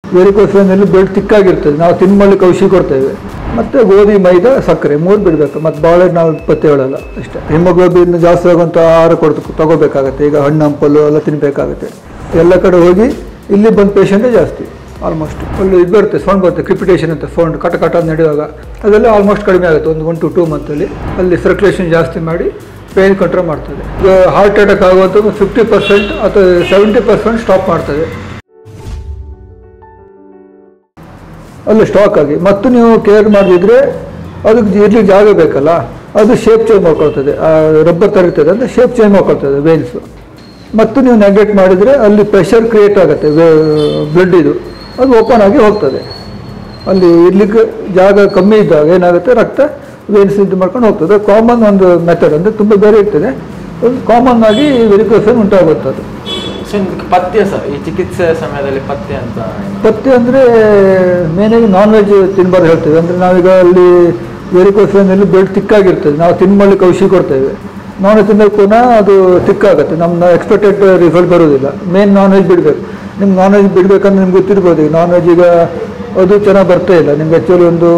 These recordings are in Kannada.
ವೆರಿಕೋಸ್ ವೆನ್ನಲ್ಲಿ ಬ್ಲಡ್ ತಿಕ್ಕಾಗಿರ್ತದೆ ನಾವು ತಿನ್ಮಳ್ಳಿಕ್ಕೆ ಔಷಧಿ ಕೊಡ್ತೇವೆ ಮತ್ತು ಗೋಧಿ ಮೈದಾ ಸಕ್ಕರೆ ಮೂರು ಬಿಡಬೇಕು ಮತ್ತು ಬಾಳೆ ನಾವು ಪತ್ತೆ ಹೇಳಲ್ಲ ಅಷ್ಟೇ ಹಿಮೋಗ್ಲೋಬಿನ್ ಜಾಸ್ತಿ ಆಗುವಂಥ ಆಹಾರ ಕೊಡ್ತು ತಗೋಬೇಕಾಗತ್ತೆ ಈಗ ಹಣ್ಣು ಹಂಪಲು ಎಲ್ಲ ತಿನ್ನಬೇಕಾಗತ್ತೆ ಎಲ್ಲ ಕಡೆ ಹೋಗಿ ಇಲ್ಲಿ ಬಂದ ಪೇಷಂಟೇ ಜಾಸ್ತಿ ಆಲ್ಮೋಸ್ಟ್ ಒಳ್ಳೆ ಇದು ಬರುತ್ತೆ ಸೌಂಡ್ ಬರುತ್ತೆ ಕ್ರಿಪಿಟೇಷನ್ ಅಂತ ಸೌಂಡ್ ಕಟ ಕಟ ಅಂತ ನಡೆಯುವಾಗ ಅದೆಲ್ಲ ಆಲ್ಮೋಸ್ಟ್ ಕಡಿಮೆ ಆಗುತ್ತೆ ಒಂದು ಒನ್ ಟು ಟೂ ಮಂತಲ್ಲಿ ಅಲ್ಲಿ ಸರ್ಕ್ಯುಲೇಷನ್ ಜಾಸ್ತಿ ಮಾಡಿ ಪೇನ್ ಕಂಟ್ರೋಲ್ ಮಾಡ್ತದೆ ಈಗ ಹಾರ್ಟ್ ಅಟ್ಯಾಕ್ ಆಗುವಂಥದ್ದು ಫಿಫ್ಟಿ ಪರ್ಸೆಂಟ್ ಅಥವಾ ಸೆವೆಂಟಿ ಪರ್ಸೆಂಟ್ ಸ್ಟಾಪ್ ಮಾಡ್ತದೆ ಅಲ್ಲಿ ಸ್ಟಾಕ್ ಆಗಿ ಮತ್ತು ನೀವು ಕೇರ್ ಮಾಡಿದ್ರೆ ಅದಕ್ಕೆ ಇರ್ಲಿಕ್ಕೆ ಜಾಗ ಬೇಕಲ್ಲ ಅದು ಶೇಪ್ ಚೇಂಜ್ ಮಾಡ್ಕೊಳ್ತದೆ ರಬ್ಬರ್ ತರಿರ್ತದೆ ಅಂದರೆ ಶೇಪ್ ಚೇಂಜ್ ಮಾಡ್ಕೊಳ್ತದೆ ವೇನ್ಸು ಮತ್ತು ನೀವು ನೆಗ್ಲೆಕ್ಟ್ ಮಾಡಿದರೆ ಅಲ್ಲಿ ಪ್ರೆಷರ್ ಕ್ರಿಯೇಟ್ ಆಗುತ್ತೆ ಬ್ಲಡ್ ಇದು ಅದು ಓಪನ್ ಆಗಿ ಹೋಗ್ತದೆ ಅಲ್ಲಿ ಇರ್ಲಿಕ್ಕೆ ಜಾಗ ಕಮ್ಮಿ ಇದ್ದಾಗ ಏನಾಗುತ್ತೆ ರಕ್ತ ವೇನ್ಸ್ ಇದು ಮಾಡ್ಕೊಂಡು ಹೋಗ್ತದೆ ಕಾಮನ್ ಒಂದು ಮೆಥಡ್ ಅಂದರೆ ತುಂಬ ಬೇರೆ ಇರ್ತದೆ ಒಂದು ಕಾಮನ್ ಆಗಿ ವೆರಿಕೋಸನ್ ಉಂಟಾಗುತ್ತೆ ಅದು ಸೊ ಇದಕ್ಕೆ ಪಥ್ಯ ಸರ್ ಈ ಚಿಕಿತ್ಸೆ ಸಮಯದಲ್ಲಿ ಪಥ್ಯ ಅಂತ ಏನು? ಪಥ್ಯ ಅಂದರೆ ಮೇನಾಗಿ ನಾನ್ ವೆಜ್ ತಿನ್ಬಾರ್ದು ಹೇಳ್ತೇವೆ ಅಂದರೆ ನಾವೀಗ ಅಲ್ಲಿ ವೆರಿಕೋಸ್ನಲ್ಲಿ ಬ್ಲಡ್ ತಿಕ್ಕಾಗಿರ್ತದೆ ನಾವು ತಿನ್ಮಳ್ಳಿಕ್ಕೆ ಔಷಧಿ ಕೊಡ್ತೇವೆ ನಾನ್ ವೆಜ್ ತಿನ್ನೋಕೆ ಪುನಃ ಅದು ತಿಕ್ಕಾಗುತ್ತೆ ನಮ್ಮ ಎಕ್ಸ್ಪೆಕ್ಟೆಡ್ ರಿಸಲ್ಟ್ ಬರೋದಿಲ್ಲ ಮೇನ್ ನಾನ್ ವೆಜ್ ಬಿಡಬೇಕು ನಿಮ್ಗೆ ನಾನ್ ವೆಜ್ ಬಿಡಬೇಕಂದ್ರೆ ನಿಮ್ಗೆ ಗೊತ್ತಿರ್ಬೋದು ಈಗ ನಾನ್ ವೆಜ್ ಈಗ ಅದು ಚೆನ್ನಾಗಿ ಬರ್ತಾ ಇಲ್ಲ ನಿಮ್ಗೆ ಆ್ಯಕ್ಚುಲಿ ಒಂದು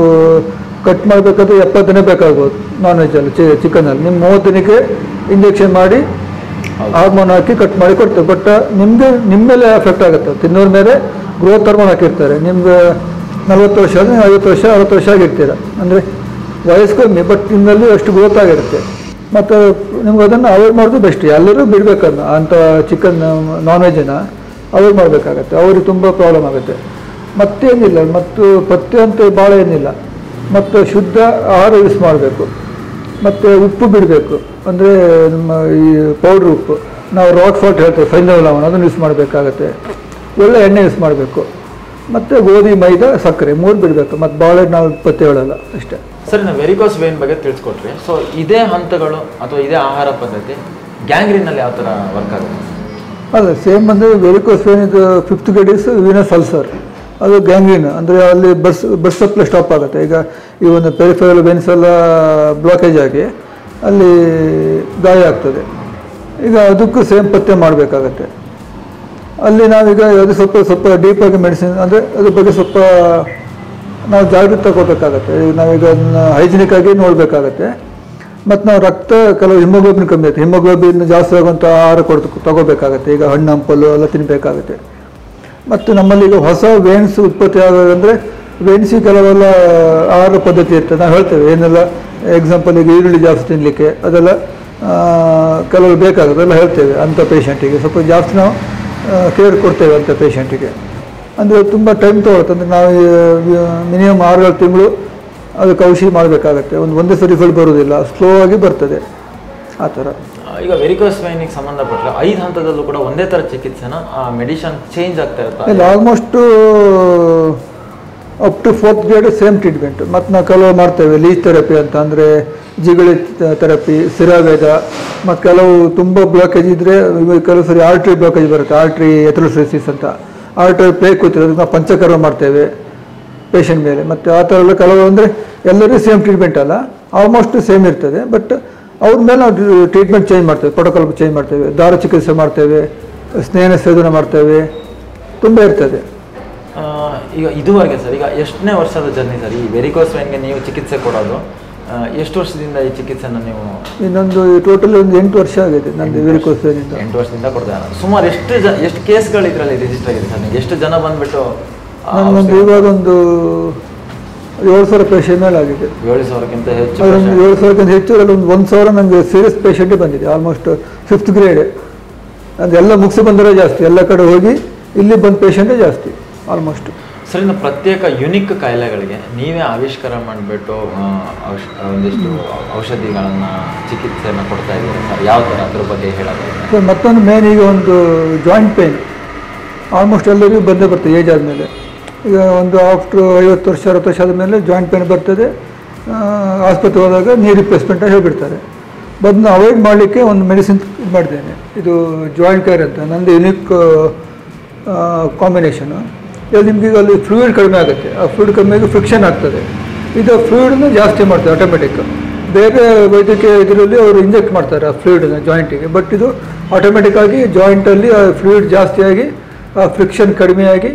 ಕಟ್ ಮಾಡಬೇಕಾದ್ರೆ ಎಪ್ಪತ್ತು ದಿನ ಬೇಕಾಗ್ಬೋದು ನಾನ್ ವೆಜ್ಜಲ್ಲಿ ಚಿ ಚಿಕನಲ್ಲಿ ನಿಮ್ಮ ಮೂವತ್ತು ದಿನಕ್ಕೆ ಇಂಜೆಕ್ಷನ್ ಮಾಡಿ ಹಾರ್ಮೋನ್ ಹಾಕಿ ಕಟ್ ಮಾಡಿ ಕೊಡ್ತೇವೆ ಬಟ್ ನಿಮಗೆ ನಿಮ್ಮ ಮೇಲೆ ಎಫೆಕ್ಟ್ ಆಗುತ್ತೆ ತಿನ್ನೋರ ಮೇಲೆ ಗ್ರೋತ್ ಹಾರ್ಮೋನ್ ಹಾಕಿರ್ತಾರೆ ನಿಮ್ಗೆ ನಲ್ವತ್ತು ವರ್ಷ ಅಂದರೆ ಐವತ್ತು ವರ್ಷ ಅರವತ್ತು ವರ್ಷ ಆಗಿರ್ತೀರ ಅಂದರೆ ವಯಸ್ಸು ಕಮ್ಮಿ ಬಟ್ ನಿಮ್ಮಲ್ಲಿ ಅಷ್ಟು ಗ್ರೋತ್ ಆಗಿರುತ್ತೆ ಮತ್ತು ನಿಮ್ಗೆ ಅದನ್ನು ಅವಾಯ್ಡ್ ಮಾಡೋದು ಬೆಸ್ಟ್ ಎಲ್ಲರೂ ಬಿಡಬೇಕನ್ನು ಅಂಥ ಚಿಕನ್ ನಾನ್ ವೆಜ್ಜನ್ನು ಅವಾಯ್ಡ್ ಮಾಡಬೇಕಾಗತ್ತೆ ಅವ್ರಿಗೆ ತುಂಬ ಪ್ರಾಬ್ಲಮ್ ಆಗುತ್ತೆ ಮತ್ತೇನಿಲ್ಲ ಮತ್ತು ಪಥ್ಯ ಅಂತ ಭಾಳ ಏನಿಲ್ಲ ಮತ್ತು ಶುದ್ಧ ಆಹಾರ ಯೂಸ್ ಮಾಡಬೇಕು ಮತ್ತು ಉಪ್ಪು ಬಿಡಬೇಕು ಅಂದರೆ ನಮ್ಮ ಈ ಪೌಡ್ರ್ ಉಪ್ಪು ನಾವು ರಾಕ್ ಫಾಲ್ಟ್ ಹೇಳ್ತೇವೆ ಫೈನಲ್ ಲವಣ ಅದನ್ನು ಯೂಸ್ ಮಾಡಬೇಕಾಗತ್ತೆ ಒಳ್ಳೆ ಎಣ್ಣೆ ಯೂಸ್ ಮಾಡಬೇಕು ಮತ್ತು ಗೋಧಿ ಮೈದಾ ಸಕ್ಕರೆ ಮೂರು ಬಿಡಬೇಕು ಮತ್ತು ಬಾಳೆ ನಾವು ಪತ್ತೆ ಹೇಳಲ್ಲ ಅಷ್ಟೇ ಸರ್ ನಾವು ವೆರಿಕೋಸ್ ವೇನ್ ಬಗ್ಗೆ ತಿಳಿಸ್ಕೊಟ್ರಿ ಸೊ ಇದೇ ಹಂತಗಳು ಅಥವಾ ಇದೇ ಆಹಾರ ಪದ್ಧತಿ ಗ್ಯಾಂಗ್ರೀನಲ್ಲಿ ಯಾವ ಥರ ವರ್ಕ್ ಆಗುತ್ತೆ ಅಲ್ಲ ಸೇಮ್ ಅಂದರೆ ವೆರಿಕೋಸ್ ವೇನ್ ಇದು ಫಿಫ್ತ್ ಗಡೀಸ್ ವೀನಸ್ ಅಲ್ಸರ್ ಅದು ಗ್ಯಾಂಗ್ರೀನ್ ಅಂದರೆ ಅಲ್ಲಿ ಬಸ್ ಬಸ್ ಸಪ್ಲೈ ಸ್ಟಾಪ್ ಆಗುತ್ತೆ ಈಗ ಈ ಒಂದು ಪೆರಿಫೆರಲ್ ವೆನ್ಸ್ ಎಲ್ಲ ಬ್ಲಾಕೇಜ್ ಆಗಿ ಅಲ್ಲಿ ಗಾಯ ಆಗ್ತದೆ ಈಗ ಅದಕ್ಕೂ ಸೇಮ್ ಪತ್ತೆ ಮಾಡಬೇಕಾಗತ್ತೆ ಅಲ್ಲಿ ನಾವೀಗ ಅದು ಸ್ವಲ್ಪ ಸ್ವಲ್ಪ ಡೀಪಾಗಿ ಮೆಡಿಸಿನ್ ಅಂದರೆ ಅದ್ರ ಬಗ್ಗೆ ಸ್ವಲ್ಪ ನಾವು ಜಾಗೃತಿ ತಗೋಬೇಕಾಗತ್ತೆ ಈಗ ನಾವೀಗ ಅದನ್ನ ಹೈಜಿನಿಕ್ ಆಗಿ ನೋಡಬೇಕಾಗತ್ತೆ ಮತ್ತು ನಾವು ರಕ್ತ ಕೆಲವು ಹಿಮೋಗ್ಲೋಬಿನ್ ಕಮ್ಮಿ ಆಗುತ್ತೆ ಹಿಮೋಗ್ಲೋಬಿನ್ ಜಾಸ್ತಿ ಆಗುವಂಥ ಆಹಾರ ಕೊಡ್ತು ತಗೋಬೇಕಾಗತ್ತೆ ಈಗ ಹಣ್ಣು ಹಂಪಲು ಎಲ್ಲ ತಿನ್ನಬೇಕಾಗುತ್ತೆ ಮತ್ತು ನಮ್ಮಲ್ಲಿ ಈಗ ಹೊಸ ವೇನ್ಸ್ ಉತ್ಪತ್ತಿ ಆಗೋದಂದರೆ ವೇನ್ಸಿ ಕೆಲವೆಲ್ಲ ಆಹಾರ ಪದ್ಧತಿ ಇರ್ತದೆ ನಾವು ಹೇಳ್ತೇವೆ ಏನೆಲ್ಲ ಎಕ್ಸಾಂಪಲ್ ಈಗ ಈರುಳ್ಳಿ ಜಾಸ್ತಿ ತಿನ್ನಲಿಕ್ಕೆ ಅದೆಲ್ಲ ಆ, ಕೆಲವು ಬೇಕಾಗುತ್ತೆ ಎಲ್ಲ ಹೇಳ್ತೇವೆ ಅಂಥ ಪೇಷಂಟಿಗೆ ಸ್ವಲ್ಪ ಜಾಸ್ತಿ ನಾವು ಕೇರ್ ಕೊಡ್ತೇವೆ ಅಂಥ ಪೇಷಂಟಿಗೆ ಅಂದರೆ ತುಂಬ ಟೈಮ್ ತೊಗೊಳುತ್ತೆ ಅಂದರೆ ನಾವು ಮಿನಿಮಮ್ ಆರು ತಿಂಗಳು ಅದಕ್ಕೆ ಔಷಧಿ ಮಾಡಬೇಕಾಗತ್ತೆ ಒಂದು ಒಂದೇ ಸರಿ ರಿಸಲ್ಟ್ ಬರೋದಿಲ್ಲ ಸ್ಲೋ ಆಗಿ ಬರ್ತದೆ ಆ ಥರ ಆ, ಈಗ ವೆರಿಕೋಸ್ ವೇನಿಗೆ ಸಂಬಂಧಪಟ್ಟ ಐದು ಹಂತದಲ್ಲೂ ಕೂಡ ಒಂದೇ ಥರ ಚಿಕಿತ್ಸೆನ ಮೆಡಿಷನ್ ಚೇಂಜ್ ಆಗ್ತಾ ಇಲ್ಲ ಇರುತ್ತೆ almost up to fourth grade same treatment ಮತ್ತು ನಾವು ಕೆಲವು ಮಾಡ್ತೇವೆ ಲೀಚ್ ಥೆರಪಿ ಅಂತ ಅಂದರೆ ಜಿಗಳಿ ಥೆರಪಿ ಸಿರಾವೇದ ಮತ್ತು ಕೆಲವು ತುಂಬ ಬ್ಲಾಕೇಜ್ ಇದ್ದರೆ ಕೆಲವು ಸರಿ ಆರ್ಟ್ರಿ ಬ್ಲಾಕೇಜ್ ಬರುತ್ತೆ ಆರ್ಟ್ರಿ ಎಥ್ರೋಸಿಸ್ ಅಂತ ಆರ್ಟ್ರಿ ಪ್ಲೇ ಕೂತಿರೋದು ಅದಕ್ಕೆ ನಾವು ಪಂಚಕರ್ಮ ಮಾಡ್ತೇವೆ ಪೇಷಂಟ್ ಮೇಲೆ ಮತ್ತು ಆ ಥರ ಎಲ್ಲ ಕೆಲವು ಅಂದರೆ ಎಲ್ಲರಿಗೂ ಸೇಮ್ ಟ್ರೀಟ್ಮೆಂಟ್ ಅಲ್ಲ ಆಲ್ಮೋಸ್ಟ್ ಸೇಮ್ ಇರ್ತದೆ ಬಟ್ ಅವ್ರ ಮೇಲೆ ನಾವು ಟ್ರೀಟ್ಮೆಂಟ್ ಚೇಂಜ್ ಮಾಡ್ತೇವೆ ಪ್ರೋಟೋಕಾಲ್ ಚೇಂಜ್ ಮಾಡ್ತೇವೆ ದಾರ ಚಿಕಿತ್ಸೆ ಮಾಡ್ತೇವೆ ಸ್ನೇಹ ಸೇದನ ಮಾಡ್ತೇವೆ ತುಂಬ ಇರ್ತದೆ ಆ, ಈಗ ಇದುವರೆಗೆ ಸರ್ ಈಗ ಎಷ್ಟನೇ ವರ್ಷದ ಜರ್ನಿ ಸರ್ ಈ ವೆರಿಕೋಸ್ ವೇನ್ಗೆ ನೀವು ಚಿಕಿತ್ಸೆ ಕೊಡೋದು ಆ, ಎಷ್ಟು ವರ್ಷದಿಂದ ಈ ಚಿಕಿತ್ಸೆನ ನೀವು ಇನ್ನೊಂದು ಟೋಟಲ್ ಒಂದು ಎಂಟು ವರ್ಷ ಆಗಿದೆ ನಂದು ವೆರಿಕೋಸ್ನಿಂದ ಎಂಟು ವರ್ಷದಿಂದ ಕೊಡ್ತಾ ಇರೋದು. ಸುಮಾರು ಎಷ್ಟು ಜನ ಎಷ್ಟು ಕೇಸ್ಗಳು ಇದರಲ್ಲಿ ರಿಜಿಸ್ಟರ್ ಆಗಿದೆ ಸರ್ ನಿಮ್ಗೆ ಎಷ್ಟು ಜನ ಬಂದ್ಬಿಟ್ಟು ಆ, ನನಗೊಂದು ಇವಾಗ ಒಂದು ಏಳು ಸಾವಿರ ಪೇಷಂಟ್ ಮೇಲೆ ಆಗಿದೆ ಏಳು ಸಾವಿರಕ್ಕಿಂತ ಹೆಚ್ಚು ಅದೊಂದು patient- ಏಳು ಸಾವಿರಕ್ಕಿಂತ ಹೆಚ್ಚು ಅದರಲ್ಲಿ ಒಂದು ಒಂದು ಸಾವಿರ ನನಗೆ ಸೀರಿಯಸ್ ಪೇಷಂಟೇ ಬಂದಿದೆ ಆಲ್ಮೋಸ್ಟ್ ಫಿಫ್ತ್ ಗ್ರೇಡ್ ಅದೆಲ್ಲ ಮುಗಿಸಿ ಬಂದರೆ ಜಾಸ್ತಿ ಎಲ್ಲ ಕಡೆ ಹೋಗಿ ಇಲ್ಲಿ ಬಂದ ಪೇಷಂಟೇ ಜಾಸ್ತಿ ಆಲ್ಮೋಸ್ಟ್ ಸರ್ ಇನ್ನು ಪ್ರತ್ಯೇಕ ಯುನಿಕ್ ಕಾಯಿಲೆಗಳಿಗೆ ನೀವೇ ಆವಿಷ್ಕಾರ ಮಾಡಿಬಿಟ್ಟು ಒಂದಿಷ್ಟು ಔಷಧಿಗಳನ್ನು ಚಿಕಿತ್ಸೆಯನ್ನು ಕೊಡ್ತಾ ಇದ್ದೀರಿ ಸರ್ ಯಾವ ಥರ ಅದ್ರ ಬಗ್ಗೆ ಹೇಳೋದು ಸೊ ಮತ್ತೊಂದು ಮೇನ್ ಈಗ ಒಂದು ಜಾಯಿಂಟ್ ಪೇನ್ ಆಲ್ಮೋಸ್ಟ್ ಎಲ್ಲರಿಗೂ ಬಂದೇ ಬರ್ತದೆ ಏಜ್ ಆದಮೇಲೆ ಈಗ ಒಂದು ಆಫ್ಟ್ರ್ ಐವತ್ತು ವರ್ಷ ಅರವತ್ತು ವರ್ಷ ಆದಮೇಲೆ ಜಾಯಿಂಟ್ ಪೇನ್ ಬರ್ತದೆ ಆ, ಆಸ್ಪತ್ರೆ ಹೋದಾಗ ನೀ ರಿಪ್ಲೇಸ್ಮೆಂಟ್ ಹೇಳ್ಬಿಡ್ತಾರೆ ಬಂದು ಅವಾಯ್ಡ್ ಮಾಡಲಿಕ್ಕೆ ಒಂದು ಮೆಡಿಸಿನ್ ಇದು ಮಾಡಿದ್ದೇನೆ ಇದು ಜಾಯಿಂಟ್ ಕೇರ್ ಅಂತ ನಂದು ಯುನಿಕ್ ಕಾಂಬಿನೇಷನು ಇದು ನಿಮ್ಗೆ ಈಗ ಅಲ್ಲಿ ಫ್ಲೂಯಿಡ್ ಕಡಿಮೆ ಆಗುತ್ತೆ ಆ ಫ್ಲೂಯಿಡ್ ಕಡಿಮೆ ಆಗಿ ಫ್ರಿಕ್ಷನ್ ಆಗ್ತದೆ ಇದು ಫ್ಲೂಯಿಡ್ನ ಜಾಸ್ತಿ ಮಾಡ್ತಾರೆ ಆಟೋಮೆಟಿಕ್ ಬೇರೆ ವೈದ್ಯಕೀಯ ಇದರಲ್ಲಿ ಅವರು ಇಂಜೆಕ್ಟ್ ಮಾಡ್ತಾರೆ ಆ ಫ್ಲೂಯಿಡ್ನ ಜಾಯಿಂಟಿಗೆ ಬಟ್ ಇದು ಆಟೋಮೆಟಿಕ್ ಆಗಿ ಜಾಯಿಂಟಲ್ಲಿ ಆ ಫ್ಲೂಯಿಡ್ ಜಾಸ್ತಿಯಾಗಿ ಆ ಫ್ರಿಕ್ಷನ್ ಕಡಿಮೆಯಾಗಿ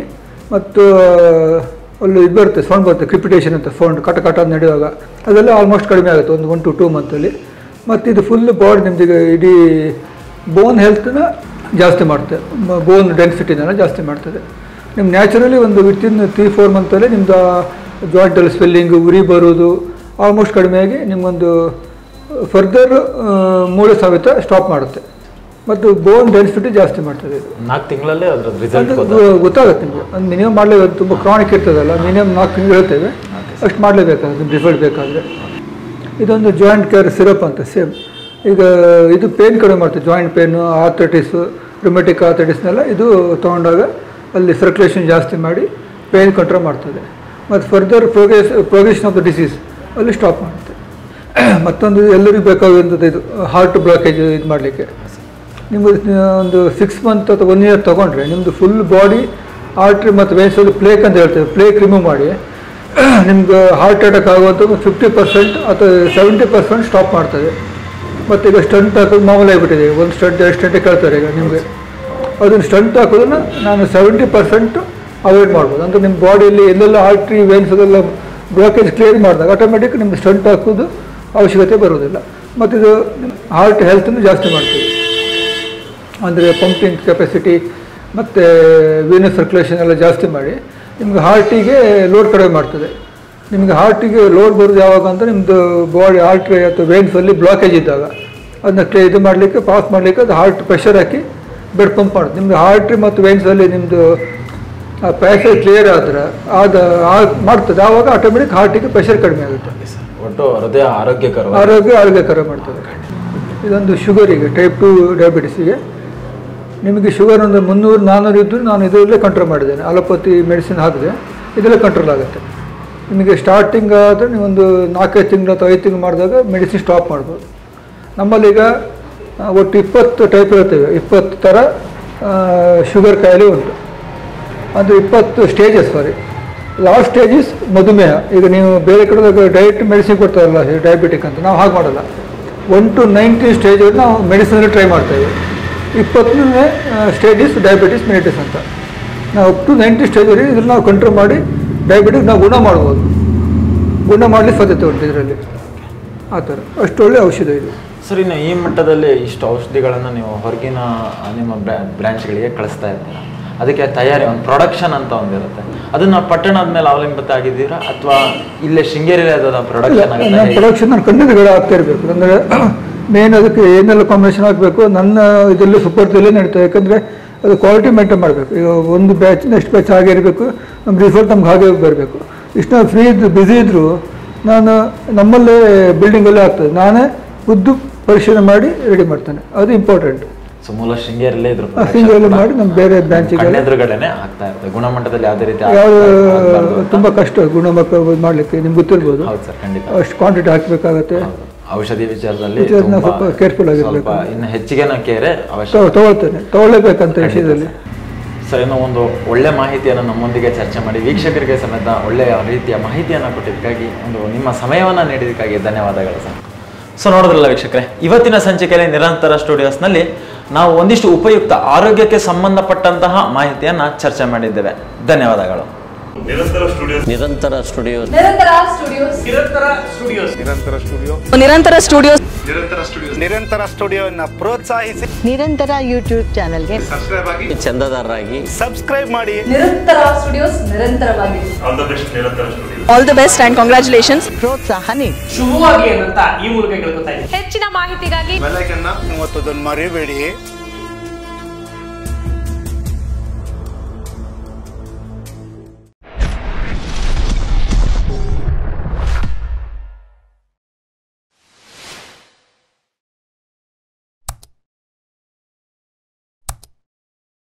ಮತ್ತು ಅಲ್ಲಿ ಇದು ಬರುತ್ತೆ ಸೌಂಡ್ ಬರುತ್ತೆ ಕ್ರಿಪಿಟೇಷನ್ ಅಂತ ಸೌಂಡ್ ಕಟ ಕಟ ಅಂತ ನಡೆಯುವಾಗ ಅದೆಲ್ಲ ಆಲ್ಮೋಸ್ಟ್ ಕಡಿಮೆ ಆಗುತ್ತೆ ಒಂದು ಒನ್ ಟು ಟೂ ಮಂತಲ್ಲಿ ಮತ್ತು ಇದು ಫುಲ್ ಬಾಡಿ ನಿಮ್ದು ಇಡೀ ಬೋನ್ ಹೆಲ್ತ್ನ ಜಾಸ್ತಿ ಮಾಡುತ್ತೆ ಬೋನ್ ಡೆನ್ಸಿಟಿನೆಲ್ಲ ಜಾಸ್ತಿ ಮಾಡ್ತದೆ ನಿಮ್ಮ ನ್ಯಾಚುರಲಿ ಒಂದು ವಿತಿನ್ ತ್ರೀ ಫೋರ್ ಮಂತಲ್ಲೇ ನಿಮ್ಮದು ಜಾಯಿಂಟಲ್ಲಿ ಸ್ವೆಲ್ಲಿಂಗು ಉರಿ ಬರೋದು ಆಲ್ಮೋಸ್ಟ್ ಕಡಿಮೆಯಾಗಿ ನಿಮ್ಮೊಂದು ಫರ್ದರ್ ಮೂಳೆ ಸಮೇತ ಸ್ಟಾಪ್ ಮಾಡುತ್ತೆ ಮತ್ತು ಬೋನ್ ಡೆನ್ಸಿಟಿ ಜಾಸ್ತಿ ಮಾಡ್ತದೆ ಇದು ನಾಲ್ಕು ತಿಂಗಳಲ್ಲೇ ಅದ್ರ ರಿಸಲ್ಟ್ ಅದು ಗೊ- ಗೊತ್ತಾಗುತ್ತೆ ನಿಮಗೆ ಒಂದು ಮಿನಿಮಮ್ ಮಾಡಲೇಬೇಕು ತುಂಬ ಕ್ರಾನಿಕ್ ಇರ್ತದಲ್ಲ ಮಿನಿಮಮ್ ನಾಲ್ಕು ತಿಂಗಳು ಹೇಳ್ತೇವೆ ಅಷ್ಟು ಮಾಡಲೇಬೇಕಾಗುತ್ತೆ ನಿಮ್ಗೆ ರಿಸಲ್ಟ್ ಬೇಕಾದರೆ ಇದೊಂದು ಜಾಯಿಂಟ್ ಕೇರ್ ಸಿರಪ್ ಅಂತ ಸೇಮ್ ಈಗ ಇದು ಪೇನ್ ಕಡಿಮೆ ಮಾಡ್ತದೆ ಜಾಯಿಂಟ್ ಪೇನು ಆರ್ಥೈಟಿಸು ರಿಮೆಟಿಕ್ ಆರ್ಥೈಟಿಸ್ನೆಲ್ಲ ಇದು ತೊಗೊಂಡಾಗ ಅಲ್ಲಿ ಸರ್ಕ್ಯುಲೇಷನ್ ಜಾಸ್ತಿ ಮಾಡಿ ಪೇನ್ ಕಂಟ್ರೋಲ್ ಮಾಡ್ತದೆ ಮತ್ತು further progress progression of the disease ಅಲ್ಲಿ ಸ್ಟಾಪ್ ಮಾಡುತ್ತೆ ಮತ್ತೊಂದು ಎಲ್ಲರಿಗೂ ಬೇಕಾಗುವಂಥದ್ದು ಇದು ಹಾರ್ಟ್ ಬ್ಲಾಕೇಜ್ ಇದು ಮಾಡಲಿಕ್ಕೆ ನಿಮ್ಮದು ಒಂದು ಸಿಕ್ಸ್ ಮಂತ್ ಅಥವಾ ಒನ್ ಇಯರ್ ತೊಗೊಂಡ್ರೆ ನಿಮ್ಮದು ಫುಲ್ ಬಾಡಿ ಆರ್ಟ್ರಿ ಮತ್ತು ವೇನ್ಸಲ್ಲಿ ಪ್ಲೇಕ್ ಅಂತ ಹೇಳ್ತೇವೆ ಪ್ಲೇಕ್ ರಿಮೂವ್ ಮಾಡಿ ನಿಮ್ಗೆ ಹಾರ್ಟ್ ಅಟ್ಯಾಕ್ ಆಗುವಂಥ ಒಂದು ಫಿಫ್ಟಿ ಪರ್ಸೆಂಟ್ ಅಥವಾ ಸೆವೆಂಟಿ ಪರ್ಸೆಂಟ್ ಸ್ಟಾಪ್ ಮಾಡ್ತದೆ ಮತ್ತು ಈಗ ಸ್ಟಂಟ್ ಹಾಕೋದು ಮಾಮೂಲಿ ಆಗಿಬಿಟ್ಟಿದೆ ಒಂದು ಸ್ಟಂಟ್ ಎರಡು ಸ್ಟಂಟ್ ಕೇಳ್ತಾರೆ ಈಗ ನಿಮಗೆ ಅದನ್ನು ಸ್ಟಂಟ್ ಹಾಕೋದನ್ನು ನಾನು ಸೆವೆಂಟಿ ಪರ್ಸೆಂಟ್ ಅವಾಯ್ಡ್ ಮಾಡ್ಬೋದು ಅಂದರೆ ನಿಮ್ಮ ಬಾಡಿಯಲ್ಲಿ ಎಲ್ಲೆಲ್ಲ ಆರ್ಟ್ರಿ ವೇನ್ಸ್ ಅದೆಲ್ಲ ಬ್ಲಾಕೇಜ್ ಕ್ಲಿಯರ್ ಮಾಡಿದಾಗ ಆಟೋಮೆಟಿಕ್ ನಿಮ್ಗೆ ಸ್ಟಂಟ್ ಹಾಕೋದು ಅವಶ್ಯಕತೆ ಬರೋದಿಲ್ಲ ಮತ್ತು ಇದು ಹಾರ್ಟ್ ಹೆಲ್ತನ್ನು ಜಾಸ್ತಿ ಮಾಡ್ತದೆ ಅಂದರೆ ಪಂಪಿಂಗ್ ಕೆಪಾಸಿಟಿ ಮತ್ತು ವೀನಸ್ ಸರ್ಕ್ಯುಲೇಷನ್ ಎಲ್ಲ ಜಾಸ್ತಿ ಮಾಡಿ ನಿಮ್ಗೆ ಹಾರ್ಟಿಗೆ ಲೋಡ್ ಕಡಿಮೆ ಮಾಡ್ತದೆ ನಿಮಗೆ ಹಾರ್ಟಿಗೆ ಲೋಡ್ ಬರೋದು ಯಾವಾಗ ಅಂತ ನಿಮ್ಮದು ಬಾಡಿ ಆರ್ಟ್ರಿ ಅಥವಾ ವೇನ್ಸಲ್ಲಿ ಬ್ಲಾಕೇಜ್ ಇದ್ದಾಗ ಅದನ್ನ ಕ್ಲೇ ಇದು ಮಾಡಲಿಕ್ಕೆ ಪಾಸ್ ಮಾಡಲಿಕ್ಕೆ ಅದು ಹಾರ್ಟ್ ಪ್ರೆಷರ್ ಹಾಕಿ ಬೆಡ್ ಪಂಪ್ ಮಾಡುತ್ತೆ ನಿಮ್ಮದು ಹಾರ್ಟ್ರಿ ಮತ್ತು ವೇನ್ಸಲ್ಲಿ ನಿಮ್ಮದು ಆ ಪ್ಯಾಸೇಜ್ ಕ್ಲಿಯರ್ ಆದ್ರೆ ಆದ ಆ- ಮಾಡ್ತದೆ ಆವಾಗ ಆಟೋಮೆಟಿಕ್ ಹಾರ್ಟಿಗೆ ಪ್ರೆಷರ್ ಕಡಿಮೆ ಆಗುತ್ತೆ ಒಟ್ಟು ಹೃದಯ ಆರೋಗ್ಯಕರ ಆರೋಗ್ಯ ಆರೋಗ್ಯಕರ ಮಾಡ್ತದೆ ಇದೊಂದು ಶುಗರಿಗೆ ಟೈಪ್ ಟು ಡಯಾಬಿಟಿಸಿಗೆ ನಿಮಗೆ ಶುಗರ್ ಒಂದು ಮುನ್ನೂರು ನಾನ್ನೂರು ಇದ್ದರೂ ನಾನು ಇದರಲ್ಲೇ ಕಂಟ್ರೋಲ್ ಮಾಡಿದ್ದೇನೆ ಅಲೋಪತಿ ಮೆಡಿಸಿನ್ ಹಾಕಿದೆ ಇದರಲ್ಲೇ ಕಂಟ್ರೋಲ್ ಆಗುತ್ತೆ ನಿಮಗೆ ಸ್ಟಾರ್ಟಿಂಗ್ ಆದರೆ ನೀವೊಂದು ನಾಲ್ಕೈದು ತಿಂಗಳು ಅಥವಾ ಐದು ತಿಂಗಳು ಮಾಡಿದಾಗ ಮೆಡಿಸಿನ್ ಸ್ಟಾಪ್ ಮಾಡ್ಬೋದು ನಮ್ಮಲ್ಲೀಗ ಆ, ಒಟ್ಟು ಇಪ್ಪತ್ತು ಟೈಪ್ ಇರ್ತೇವೆ ಇಪ್ಪತ್ತು ಥರ ಶುಗರ್ ಕಾಯಿಲೆ ಉಂಟು ಅದು ಇಪ್ಪತ್ತು stages sorry last stage is ಮಧುಮೇಹ ಈಗ ನೀವು ಬೇರೆ ಕಡೆ ಡಯಟ್ ಮೆಡಿಸಿನ್ ಕೊಡ್ತಾರಲ್ಲ ಡಯಾಬಿಟಿಕ್ ಅಂತ ನಾವು ಹಾಗೆ ಮಾಡಲ್ಲ ಒನ್ ಟು ನೈಂಟಿ ಸ್ಟೇಜಲ್ಲಿ ನಾವು ಮೆಡಿಸಿನಲ್ಲಿ ಟ್ರೈ ಮಾಡ್ತೇವೆ ಇಪ್ಪತ್ತನೇ ಸ್ಟೇಜ್ ಇಸ್ ಡಯಾಬಿಟಿಸ್ ಮೆನಿಟಿಸ್ ಅಂತ ನಾವು ಅಪ್ ಟು ನೈಂಟಿ ಸ್ಟೇಜಲ್ಲಿ ಇದನ್ನು ನಾವು ಕಂಟ್ರೋಲ್ ಮಾಡಿ ಡಯಾಬಿಟಿಕ್ ನಾವು ಗುಣ ಮಾಡ್ಬೋದು ಗುಣ ಮಾಡಲಿಕ್ಕೆ ಸಾಧ್ಯತೆ ಉಂಟು ಇದರಲ್ಲಿ ಆ ಥರ ಅಷ್ಟು ಒಳ್ಳೆ ಔಷಧ ಇದು ಸರ್ ಇನ್ನು ಈ ಮಟ್ಟದಲ್ಲಿ ಇಷ್ಟು ಔಷಧಿಗಳನ್ನು ನೀವು ಹೊರಗಿನ ನಿಮ್ಮ ಬ್ರ್ಯಾಂಚ್ಗಳಿಗೆ ಕಳಿಸ್ತಾ ಇರ್ತೀರಾ ಅದಕ್ಕೆ ತಯಾರಿ ಒಂದು ಪ್ರೊಡಕ್ಷನ್ ಅಂತ ಒಂದಿರುತ್ತೆ ಅದನ್ನ ಪಟ್ಟಣದ ಮೇಲೆ ಅವಲಂಬಿತ ಆಗಿದ್ದೀರಾ ಅಥವಾ ಇಲ್ಲೇ ಶೃಂಗೇರಿಯಲ್ಲಿ ಅದರ ಪ್ರೊಡಕ್ಷನ್ ನನ್ನ ಆಗುತ್ತೆ ಪ್ರೊಡಕ್ಷನ್ ನಾನು ಕಣ್ಣಿನ ಆಗ್ತಾ ಇರಬೇಕು ಅಂದರೆ ಮೇನ್ ಅದಕ್ಕೆ ಏನೆಲ್ಲ ಕಾಂಬಿನೇಷನ್ ಆಗಬೇಕು ನನ್ನ ಇದರಲ್ಲಿ ಸುಪರ್ದಲ್ಲೇ ನಡೀತದೆ ಯಾಕಂದರೆ ಅದು ಕ್ವಾಲಿಟಿ ಮೇಂಟೈನ್ ಮಾಡಬೇಕು ಈಗ ಒಂದು ಬ್ಯಾಚ್ ನೆಕ್ಸ್ಟ್ ಬ್ಯಾಚ್ ಹಾಗೆ ಇರಬೇಕು ನಮ್ಮ ರಿಸಲ್ಟ್ ನಮ್ಗೆ ಹಾಗೆ ಬರಬೇಕು ಇಷ್ಟು ನಾವು ಫ್ರೀ ಇದ್ದು ಬ್ಯುಸಿ ಇದ್ದರೂ ನಾನು ನಮ್ಮಲ್ಲೇ ಬಿಲ್ಡಿಂಗಲ್ಲೇ ಆಗ್ತದೆ ನಾನೇ ಖುದ್ದು ಪರಿಶೀಲನೆ ಮಾಡಿ ರೆಡಿ ಮಾಡ್ತೇನೆ ಅದು ಇಂಪಾರ್ಟೆಂಟ್ ಸೊ ಮೂಲ ಶೃಂಗೇರಿಯಲ್ಲೇ ಇದ್ರ ಸಿಂಗಲ್ ಮಾಡಿ ನಮ್ಮ ಬೇರೆ ಬ್ರಾಂಚಿಗೆ ಕಣ್ಣೆದುರುಗಡೆನೆ ಆಗ್ತಾ ಇರುತ್ತೆ ಗುಣಮಟ್ಟದಲ್ಲಿ ಯಾವುದೇ ರೀತಿ ಯಾವುದು ಆಗ್ಬಾರ್ದು ಅಂತ. ತುಂಬ ಕಷ್ಟ ಗುಣಮಟ್ಟ ಮಾಡಲಿಕ್ಕೆ ನಿಮ್ಗೆ ಗೊತ್ತಿರ್ಬೋದು ಹೌದು ಸರ್ ಖಂಡಿತ ಅಷ್ಟು ಕ್ವಾಂಟಿಟಿ ಹಾಕಬೇಕಾಗತ್ತೆ ಹೌದು. ಔಷಧಿ ವಿಚಾರದಲ್ಲಿ ವಿಚಾರನ ತುಂಬಾ ಸ್ವಲ್ಪ careful ಆಗಿರ್ಬೇಕು. ಸ್ವಲ್ಪ ಇನ್ನು ಹೆಚ್ಚಿಗೆ ಕೇರೆ ಅವಶ್ಯ ತಗೊ- ತಗೊಳ್ತೇನೆ ತಗೊಳ್ಳೇಬೇಕಂತ ವಿಷಯದಲ್ಲಿ ಸರ್ ಏನೋ ಒಂದು ಒಳ್ಳೆ ಮಾಹಿತಿಯನ್ನು ನಮ್ಮೊಂದಿಗೆ ಚರ್ಚೆ ಮಾಡಿ ವೀಕ್ಷಕರಿಗೆ ಸಮೇತ ಒಳ್ಳೆಯ ರೀತಿಯ ಮಾಹಿತಿಯನ್ನು ಕೊಟ್ಟಿದ್ದಕ್ಕಾಗಿ ಒಂದು ನಿಮ್ಮ ಸಮಯವನ್ನು ನೀಡಿದ್ದಕ್ಕಾಗಿ ಧನ್ಯವಾದಗಳು ಸರ್ ಸೊ ನೋಡಿದ್ರಲ್ಲ ವೀಕ್ಷಕರೇ ಇವತ್ತಿನ ಸಂಚಿಕೆಯಲ್ಲಿ ನಿರಂತರ ಸ್ಟುಡಿಯೋಸ್ನಲ್ಲಿ ನಾವು ಒಂದಿಷ್ಟು ಉಪಯುಕ್ತ ಆರೋಗ್ಯಕ್ಕೆ ಸಂಬಂಧಪಟ್ಟಂತಹ ಮಾಹಿತಿಯನ್ನು ಚರ್ಚೆ ಮಾಡಿದ್ದೇವೆ ಧನ್ಯವಾದಗಳು ನಿರಂತರ ಸ್ಟುಡಿಯೋ ನಿರಂತರ ಸ್ಟುಡಿಯೋ ನಿರಂತರ ಸ್ಟುಡಿಯೋಸ್ ನಿರಂತರ ಸ್ಟುಡಿಯೋಸ್ ನಿರಂತರ ಸ್ಟುಡಿಯೋನ ಪ್ರೋತ್ಸಾಹಿಸಿ ನಿರಂತರ ಯೂಟ್ಯೂಬ್ ಚಾನಲ್ಗೆ ಸಬ್ಸ್ಕ್ರೈಬ್ ಆಗಿ ಚಂದದಾರರಾಗಿ ಸಬ್ಸ್ಕ್ರೈಬ್ ಮಾಡಿ ನಿರಂತರ ಸ್ಟುಡಿಯೋಸ್ ನಿರಂತರವಾಗಿ all the best Nirantara studio all the best and congratulations ಪ್ರೋತ್ಸಾಹ ನೀಡಿ ಶುಭವಾಗಿ ಏನಂತ ಈ ಮೂಲಕ ಕೇಳ್ಕೊತಾ ಇದ್ದೀನಿ ಹೆಚ್ಚಿನ ಮಾಹಿತಿಗಾಗಿ ಬೆಲ್ಲೈಕನ್ನ ಒತ್ತೋದನ್ನ ಮರಿಬೇಡಿ